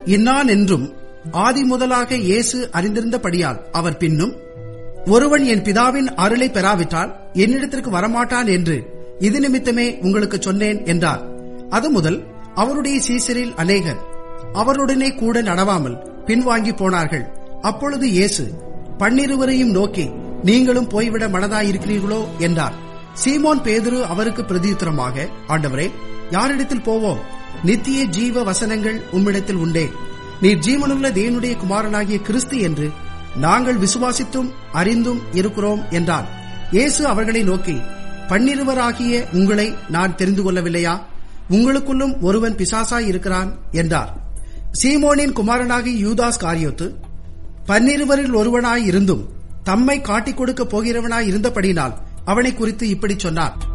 இன்னான் என்றும் ஆதி முதலாக இயேசு அறிந்திருந்தபடியால் அவர் பின்னும் ஒருவன் என் பிதாவின் அருளை பெறாவிட்டால் என்னிடத்திற்கு வரமாட்டான் என்று இது நிமித்தமே உங்களுக்கு சொன்னேன் என்றார் அது முதல் அவருடைய சீசரில் அநேகர் அவருடனே கூட நடவாமல் பின்வாங்கி போனார்கள் அப்பொழுது இயேசு பன்னிருவரையும் நோக்கி நீங்களும் போய்விட மனதாயிருக்கிறீர்களோ என்றார் சீமோன் பேதுரு அவருக்கு பிரதியுத்தரமாக ஆண்டவரே யாரிடத்தில் போவோம் நித்திய ஜீவ வசனங்கள் உம்மிடத்தில் உண்டே நீர் ஜீவனுள்ள தேவனுடைய குமாரனாகிய கிறிஸ்து என்று நாங்கள் விசுவாசித்தும் அறிந்தும் இருக்கிறோம் என்றார் இயேசு அவர்களை நோக்கி பன்னிருவராகிய உங்களை நான் தெரிந்து கொள்ளவில்லையா உங்களுக்குள்ளும் ஒருவன் பிசாசாய் இருக்கிறான் என்றார் சீமோனின் குமாரனாகிய யூதாஸ் காரியோத்து பன்னிருவரில் ஒருவனாய் இருந்தும் தம்மை காட்டிக் கொடுக்க போகிறவனாய் இருந்தபடினால் அவனை குறித்து இப்படி சொன்னார்